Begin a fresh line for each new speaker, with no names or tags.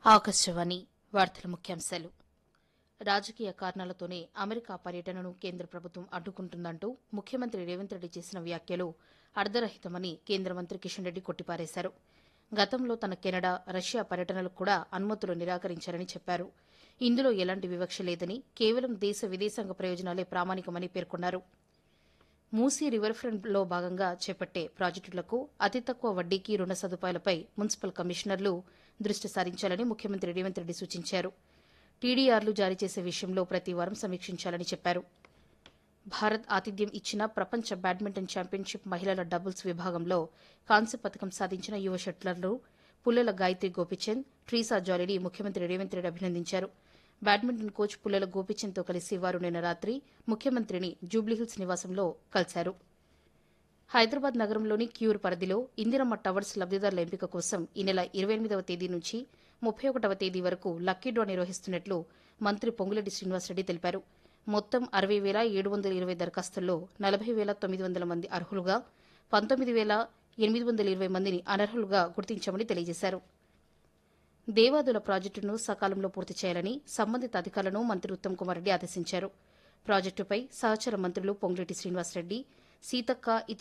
ఆకాశవాణి వార్తల ముఖ్యాంశాలు రాజకీయ కారణాలతోనే అమెరికా పర్యటనను కేంద్ర ప్రభుత్వం అడ్డుకుంటుందంటూ ముఖ్యమంత్రి రేవంత్ రెడ్డి చేసిన వ్యాఖ్యలు అర్ధరహితమని కేంద్ర మంత్రి కిషన్ రెడ్డి కొట్టిపారేశారు గతంలో తన కెనడా రష్యా పర్యటనలకు కూడా అనుమతులు నిరాకరించారని చెప్పారు ఇందులో ఎలాంటి వివక్ష లేదని కేవలం దేశ విదేశాంగ ప్రయోజనాలే ప్రామాణికమని పేర్కొన్నారు మూసీ రివర్ ఫ్రంట్లో భాగంగా చేపట్టే ప్రాజెక్టులకు అతి తక్కువ వడ్డీకి రుణ సదుపాయాలపై మున్సిపల్ కమిషనర్లు దృష్టి సారించాలని ముఖ్యమంత్రి రేవంత్ రెడ్డి సూచించారు టీడీఆర్లు జారీ చేసే విషయంలో ప్రతి వారం సమీక్షించాలని చెప్పారు భారత్ ఆతిథ్యం ఇచ్చిన ప్రపంచ బ్యాడ్మింటన్ ఛాంపియన్షిప్ మహిళల డబుల్స్ విభాగంలో కాంస్య పథకం సాధించిన యువ షట్లర్లు పుల్లెల గాయత్రి గోపిచంద్ ట్రీసా జాలిని ముఖ్యమంత్రి రేవంత్ రెడ్డి అభినందించారు బ్యాడ్మింటన్ కోచ్ పుల్లెల గోపిచంద్తో కలిసి వారు నిన్న రాత్రి ముఖ్యమంత్రిని జూబ్లీహిల్స్ నివాసంలో కలిశారు హైదరాబాద్ నగరంలోని క్యూర్ పరిధిలో ఇందిరమ్మ టవర్స్ లబ్దిదారుల ఎంపిక కోసం ఈ నెల ఇరవై ఎనిమిదవ తేదీ నుంచి ముప్పై ఒకటవ తేదీ వరకు లక్కీ డ్రా నిర్వహిస్తున్నట్లు మంత్రి పొంగులేటి శ్రీనివాసరెడ్డి తెలిపారు మొత్తం అరవై వేల ఏడు వందల ఇరవై దరఖాస్తుల్లో నలభై వేల తొమ్మిది వందల మంది అర్హులుగా పంతొమ్మిది వేల ఎనిమిది వందల ఇరవై మందిని అనర్హులుగా గుర్తించామని తెలియజేశారు దేవాదుల ప్రాజెక్టును సకాలంలో పూర్తి చేయాలని సంబంధిత అధికారులను మంత్రి ఉత్తమ్ కుమార్ రెడ్డి ఆదేశించారు ప్రాజెక్టుపై సహచర మంత్రులు పొంగులేటి శ్రీనివాసరెడ్డి సీతక్క ఇతర